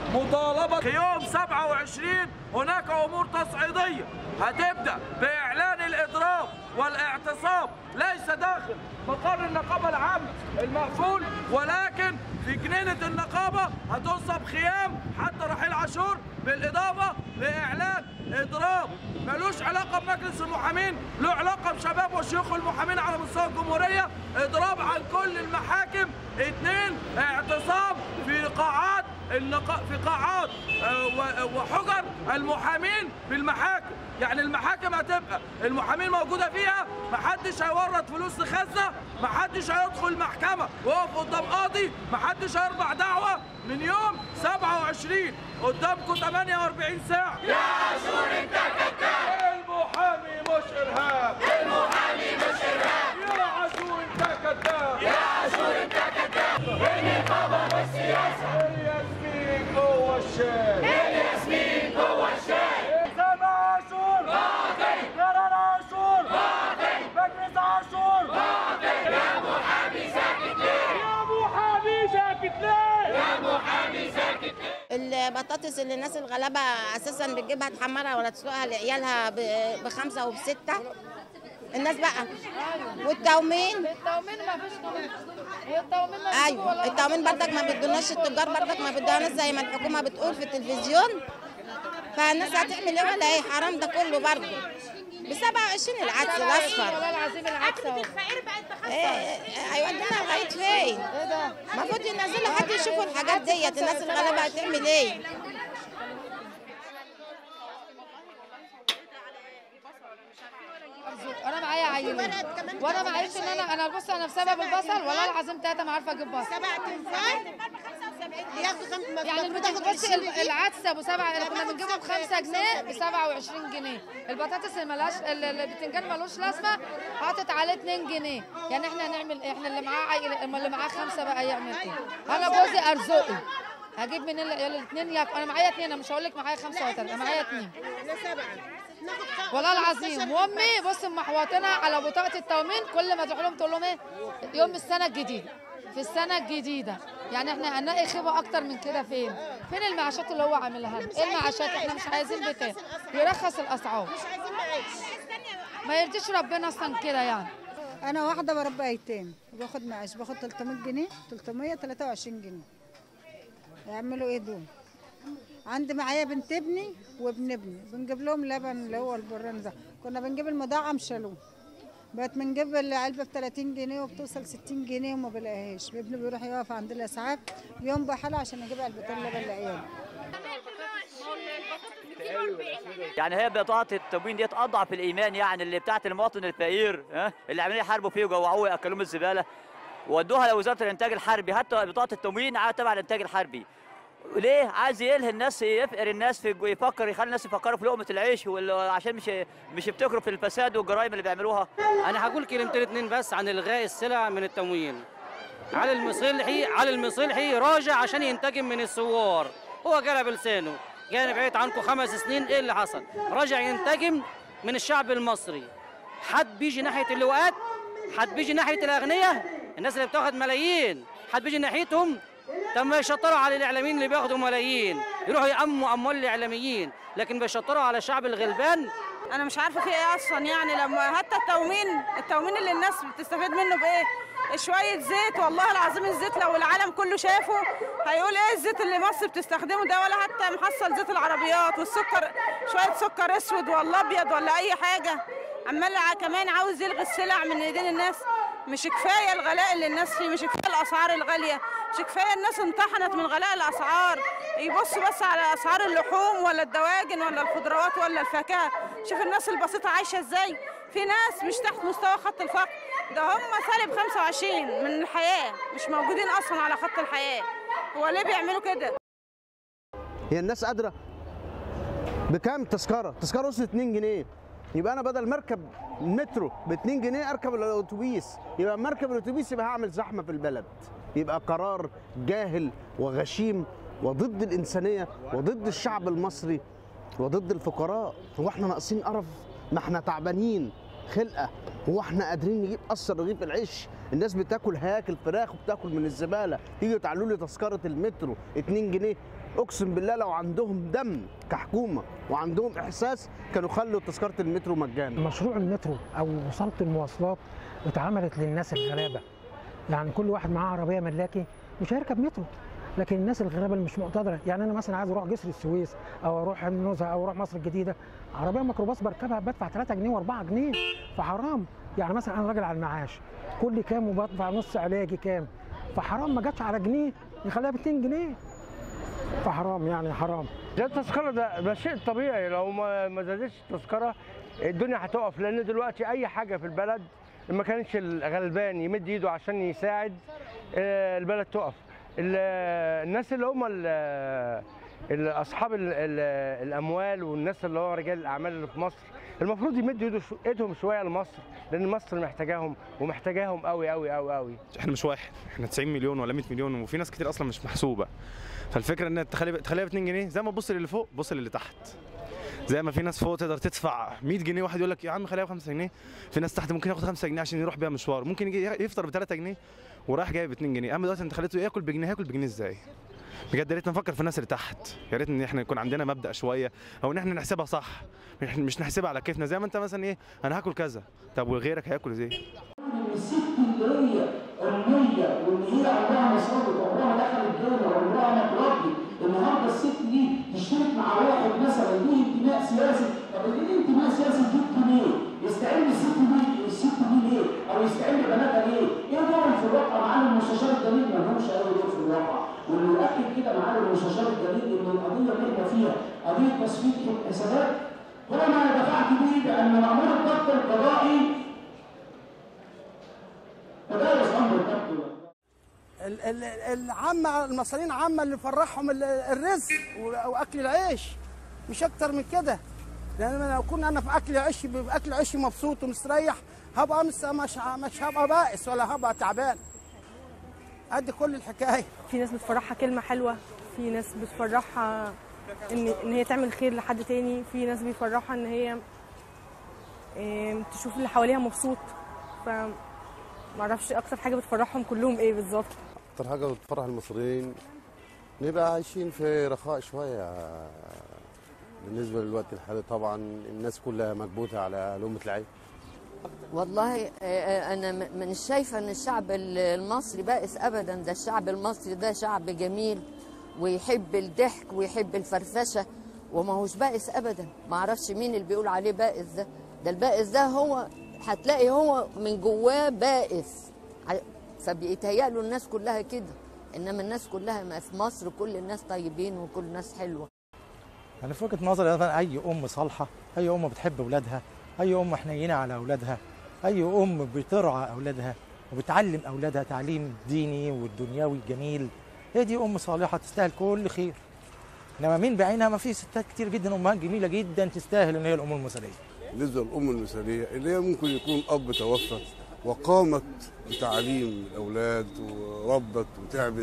مطالبة في يوم 27 هناك أمور تصعيدية هتبدأ بإعلان الإضراب والاعتصام ليس داخل مقر النقابة العامة المقفول ولكن في جنينة النقابة هتنصب خيام حتى رحيل عاشور بالإضافة لإعلان إضراب ملوش علاقة بمجلس المحامين له علاقة بشباب وشيوخ المحامين على مستوى الجمهورية إضراب عن كل المحاكم اثنين اعتصام في قاعات النقا... في قاعات آه، و- وحجر المحامين في المحاكم يعني المحاكم هتبقى المحامين موجوده فيها محدش هيورط فلوس لخزنه محدش هيدخل محكمه ويقف قدام قاضي محدش هيرفع دعوه من يوم 27 قدامكم 48 ساعه يا عاشور انت كذاب المحامي مش ارهاب المحامي مش ارهاب يا عاشور انت كذاب يا عاشور انت كذاب النقابه والسياسه الياسمين جوه الشارع الياسمين جوه الشارع سامع عاشور باطل قرار عاشور باطل مجلس عاشور باطل يا محامي ساكت ليه يا محامي ساكت ليه يا محامي ساكت ليه البطاطس اللي الناس الغلابه اساسا بتجيبها تحمرها ولا تسلقها لعيالها ب- بخمسه وبسته الناس بقى والتومين التومين ما فيش والتومين ما ايوه التومين بردك ما بيدوناش التجار بردك ما بيدوناش زي ما الحكومه بتقول في التلفزيون فالناس هتعمل ايه ولا ايه حرام ده كله برضه ب 27 العدس الاصفر والله العظيم العكس اهو ايه هيودينا لغايه فين؟ المفروض ينزلوا حد يشوفوا الحاجات ديت الناس الغلابه هتعمل ايه؟ انا معايا عيلين وانا معيش ان انا انا بص انا بسبب البصل والله العظيم ثلاثه ما عارفه اجيب بصل سبع تنفار ياخدوا خمس يعني المفروض بص ياخدوا ال- العدس ابو سبعه كنا بنجيبه ب 5 جنيه ب 27 جنيه البطاطس اللي ملهاش ال- البتنجان ملوش لازمه حاطط عليه 2 جنيه يعني احنا هنعمل ايه احنا اللي معاه عيل اما اللي معاه خمسه بقى يعمل ايه انا جوزي ارزقي هجيب من الاثنين ياكل انا معايا اثنين انا مش هقول لك معايا خمسه ولا ثلاثه انا معايا اثنين لا سبعة ناخد خمسة والله العظيم وامي بص محوطنا على بطاقه التومين كل ما تروح لهم تقول لهم ايه يوم السنه الجديده في السنه الجديده يعني احنا هنلاقي خيبه اكتر من كده فين فين المعاشات اللي هو عاملها لنا؟ ايه المعاشات احنا مش عايزين بتاع يرخص الاسعار مش عايزين معيش ما يرضيش ربنا اصلا كده يعني انا واحده بربي ايتام وباخد معاش باخد 300 جنيه 323 جنيه يعملوا ايه دول عندي معايا بنت ابني وابن ابني بنجيب لهم لبن اللي هو البران ده كنا بنجيب المدعم شالوه بقت بنجيب العلبه ب 30 جنيه وبتوصل 60 جنيه وما بلاقيهاش ابني بيروح يقف عند الاسعاف يوم بحاله عشان يجيب علبتين لبن لعياله يعني هي بطاقه التموين ديت اضعف الايمان يعني اللي بتاعت المواطن الفقير ها اللي عمالين يحاربوا فيه وجوعوه وياكلوه من الزباله ودوها لوزاره الانتاج الحربي حتى بطاقه التموين عاد تبع الانتاج الحربي ليه عايز يلهي الناس يفقر الناس في يفكر يخلي الناس يفكروا في لقمه العيش وال- عشان مش مش يفتكروا في الفساد والجرائم اللي بيعملوها انا هقول كلمتين اتنين بس عن الغاء السلع من التموين على المصلحي على المصلحي راجع عشان ينتقم من الثوار هو قالها بلسانه قال بعيد عنكم خمس سنين ايه اللي حصل راجع ينتقم من الشعب المصري حد بيجي ناحيه اللواءات حد بيجي ناحيه الاغنياء الناس اللي بتاخد ملايين حد بيجي ناحيتهم طب ما يشطروا على الاعلاميين اللي بياخدوا ملايين يروحوا يأموا اموال الاعلاميين لكن بيشطروا على الشعب الغلبان انا مش عارفه في ايه اصلا يعني لما حتى التومين التومين اللي الناس بتستفيد منه بايه شويه زيت والله العظيم الزيت لو العالم كله شافه هيقول ايه الزيت اللي مصر بتستخدمه ده ولا حتى محصل زيت العربيات والسكر شويه سكر اسود ولا ابيض ولا اي حاجه عمال ع- كمان عاوز يلغي السلع من ايدين الناس مش كفايه الغلاء اللي الناس فيه مش كفايه الاسعار الغاليه مش كفايه الناس انطحنت من غلاء الاسعار يبصوا بس على اسعار اللحوم ولا الدواجن ولا الخضروات ولا الفاكهه شوف الناس البسيطه عايشه ازاي في ناس مش تحت مستوى خط الفقر ده هم سالب 25 من الحياه مش موجودين اصلا على خط الحياه هو ليه بيعملوا كده هي الناس قادره بكام تذكره تذكره وصلت 2 جنيه يبقى انا بدل مركب المترو ب 2 جنيه اركب الاتوبيس يبقى مركب الاتوبيس يبقى هعمل زحمه في البلد يبقى قرار جاهل وغشيم وضد الانسانيه وضد الشعب المصري وضد الفقراء هو احنا ناقصين قرف ما احنا تعبانين خلقه هو احنا قادرين نجيب اصلا رغيف العيش الناس بتاكل هياكل فراخ وبتاكل من الزباله تيجي تعلوا لي تذكره المترو 2 جنيه اقسم بالله لو عندهم دم كحكومه وعندهم احساس كانوا خلوا تذكره المترو مجانا مشروع المترو او وصلة المواصلات اتعملت للناس الغلابه يعني كل واحد معاه عربيه ملاكي مش هيركب مترو لكن الناس الغلابه اللي مش مقتدره يعني انا مثلا عايز اروح جسر السويس او اروح النزهه او اروح مصر الجديده عربيه ميكروباص بركبها بدفع 3 جنيه و4 جنيه فحرام يعني مثلا انا راجل على المعاش كل كام وبدفع نص علاجي كام فحرام ما جاتش على جنيه يخليها ب 200 جنيه فحرام يعني حرام ده التذكرة ده ده شيء طبيعي لو ما ما زادتش التذكرة الدنيا هتقف لأن دلوقتي أي حاجة في البلد ما كانش الغلبان يمد إيده عشان يساعد آه، البلد تقف ال- الناس اللي هم ال- ال- أصحاب ال- ال- الأموال والناس اللي هو رجال الأعمال اللي في مصر المفروض يمدوا إيده شو- إيدهم شوية لمصر لأن مصر محتاجاهم ومحتاجاهم قوي قوي قوي قوي احنا مش واحد احنا 90 مليون ولا 100 مليون وفي ناس كتير اصلا مش محسوبه فالفكره ان تخلي تخليها ب 2 جنيه زي ما تبص للي فوق بص للي تحت زي ما في ناس فوق تقدر تدفع 100 جنيه واحد يقول لك يا عم خليها ب 5 جنيه في ناس تحت ممكن ياخد 5 جنيه عشان يروح بيها مشوار ممكن يجي يفطر ب 3 جنيه ورايح جاي ب 2 جنيه اما دلوقتي انت خليته ياكل بجنيه هياكل بجنيه ازاي بجد يا ريت نفكر في الناس اللي تحت يا ريت ان احنا يكون عندنا مبدا شويه او ان احنا نحسبها صح مش- مش نحسبها على كيفنا زي ما انت مثلا ايه انا هاكل كذا طب وغيرك هياكل ازاي الست اللي هي أمية واللي هي عمرها ما صلت وعمرها ما دخلت جنة وعمرها ما تربي النهارده الست دي تشترك مع واحد مثلا ليه انتماء سياسي طب اللي ليه انتماء سياسي يجيب جنيه يستعين الست دي الست دي ليه؟ أو يستعين ببناتها ليه؟ إيه دورهم في الواقع معالي المستشار الجليل ما لهمش أي دور في الواقع واللي يؤكد كده معالي المستشار الجليل إن القضية اللي احنا فيها قضية تصفية حسابات هو ما دفعت به بأن مأمور الضبط القضائي تجاوز امر الضبط ال- ال- العامة المصريين عامة اللي فرحهم ال- الرزق و- واكل العيش مش اكتر من كده لان أنا لو كنا انا في اكل عيشي باكل عيشي مبسوط ومستريح هبقى مش مش مش هبقى بائس ولا هبقى تعبان ادي كل الحكايه في ناس بتفرحها كلمة حلوة في ناس بتفرحها ان ان هي تعمل خير لحد تاني في ناس بيفرحها ان هي إيه، تشوف اللي حواليها مبسوط ف معرفش اكتر حاجة بتفرحهم كلهم ايه بالظبط اكتر حاجه بتفرح المصريين نبقى عايشين في رخاء شويه بالنسبه للوقت الحالي طبعا الناس كلها مكبوته على لقمه العيش والله آه، آه، انا م- مش شايفه ان الشعب ال- المصري بائس ابدا ده الشعب المصري ده شعب جميل ويحب الضحك ويحب الفرفشه وما هوش بائس ابدا ما اعرفش مين اللي بيقول عليه بائس ده ده البائس ده هو هتلاقي هو من جواه بائس ع- فبيتهيأ له الناس كلها كده انما الناس كلها ما في مصر كل الناس طيبين وكل الناس حلوه أنا في وجهة نظري أنا أي أم صالحة أي أم بتحب أولادها أي أم حنينة على أولادها أي أم بترعى أولادها وبتعلم أولادها تعليم ديني والدنيوي الجميل هي دي أم صالحة تستاهل كل خير إنما مين بعينها ما في ستات كتير جدا أمهات جميلة جدا تستاهل إن هي الأم المثالية بالنسبه للام المثاليه اللي هي ممكن يكون اب توفى وقامت بتعليم الاولاد وربت وتعبت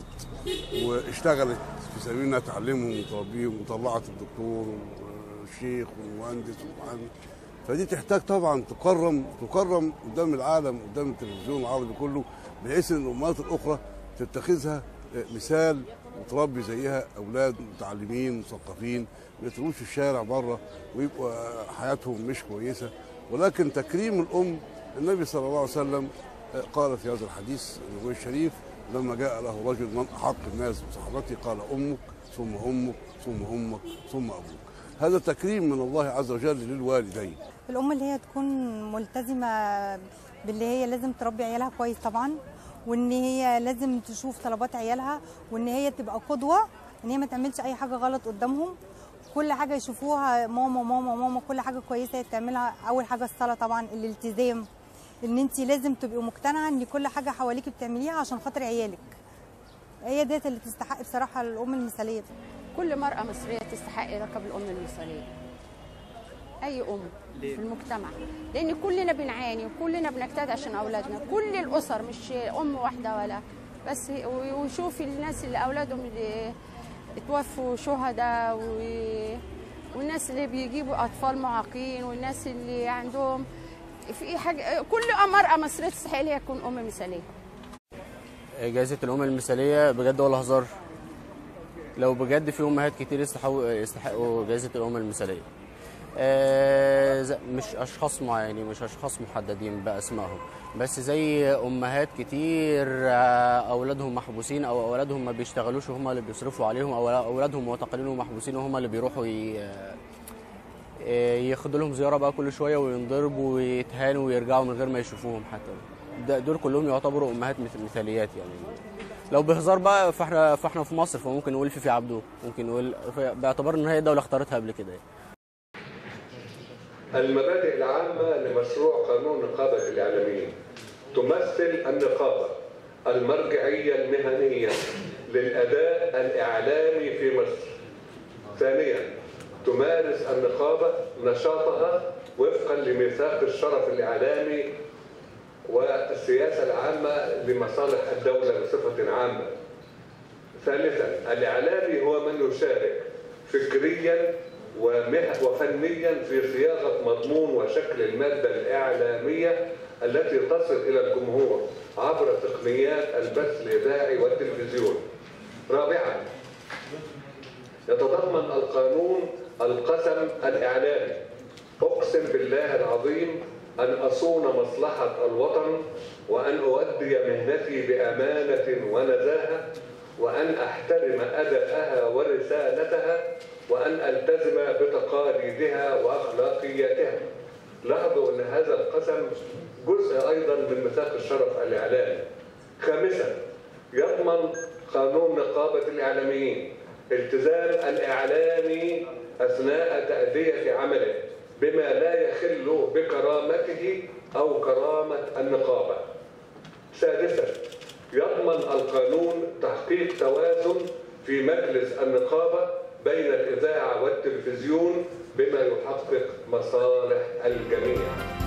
واشتغلت في سبيل انها تعلمهم وتربيهم وطلعت الدكتور والشيخ والمهندس والمحامي فدي تحتاج طبعا تكرم تكرم قدام العالم قدام التلفزيون العربي كله بحيث ان الامهات الاخرى تتخذها مثال وتربي زيها اولاد متعلمين مثقفين ما يترموش في الشارع بره ويبقوا حياتهم مش كويسه ولكن تكريم الام النبي صلى الله عليه وسلم قال في هذا الحديث النبوي الشريف لما جاء له رجل من احق الناس بصحبته قال امك ثم امك ثم امك ثم ابوك هذا تكريم من الله عز وجل للوالدين الام اللي هي تكون ملتزمه باللي هي لازم تربي عيالها كويس طبعا وان هي لازم تشوف طلبات عيالها وان هي تبقى قدوه ان هي ما تعملش اي حاجه غلط قدامهم كل حاجه يشوفوها ماما ماما ماما كل حاجه كويسه هي تعملها اول حاجه الصلاه طبعا الالتزام ان انت لازم تبقي مقتنعه ان كل حاجه حواليكي بتعمليها عشان خاطر عيالك هي ديت اللي تستحق بصراحه الام المثاليه كل مرأة مصرية تستحق لقب الأم المثالية أي أم ليه؟ في المجتمع لأن كلنا بنعاني وكلنا بنجتهد عشان أولادنا كل الأسر مش أم واحدة ولا بس وشوفي الناس اللي أولادهم اللي اتوفوا شهداء و... والناس اللي بيجيبوا أطفال معاقين والناس اللي عندهم في حاجه كل مرأة مصرية تستحق ليها تكون ام مثاليه جائزة الأم المثالية بجد ولا هزار؟ لو بجد في أمهات كتير يستحقوا يستحقوا جائزة الأم المثالية. آه، ز- مش أشخاص معينين مش أشخاص محددين بأسمائهم بس زي أمهات كتير آه، أولادهم محبوسين أو أولادهم ما بيشتغلوش وهم اللي بيصرفوا عليهم أو أولادهم معتقلين ومحبوسين وهم اللي بيروحوا ي... آه، ياخدوا لهم زيارة بقى كل شوية وينضربوا ويتهانوا ويرجعوا من غير ما يشوفوهم حتى ده دول كلهم يعتبروا امهات مث- مثاليات يعني لو بهزار بقى فاحنا فاحنا في مصر فممكن نقول فيفي عبده ممكن نقول باعتبار ان هي دوله اختارتها قبل كده يعني. المبادئ العامة لمشروع قانون نقابة الإعلاميين تمثل النقابة المرجعية المهنية للأداء الإعلامي في مصر ثانيا تمارس النقابة نشاطها وفقا لميثاق الشرف الإعلامي والسياسة العامة لمصالح الدولة بصفة عامة ثالثا الإعلامي هو من يشارك فكريا ومه- وفنيا في صياغة مضمون وشكل المادة الإعلامية التي تصل إلى الجمهور عبر تقنيات البث الإذاعي والتلفزيون رابعا يتضمن القانون القسم الإعلامي أقسم بالله العظيم أن أصون مصلحة الوطن وأن أؤدي مهنتي بأمانة ونزاهة وأن أحترم أداءها ورسالتها وأن ألتزم بتقاليدها وأخلاقياتها لاحظوا أن هذا القسم جزء أيضا من ميثاق الشرف الإعلامي خامسا يضمن قانون نقابة الإعلاميين التزام الإعلامي أثناء تأدية عمله بما لا يخل بكرامته أو كرامة النقابة سادسا يضمن القانون تحقيق توازن في مجلس النقابة بين الإذاعة والتلفزيون بما يحقق مصالح الجميع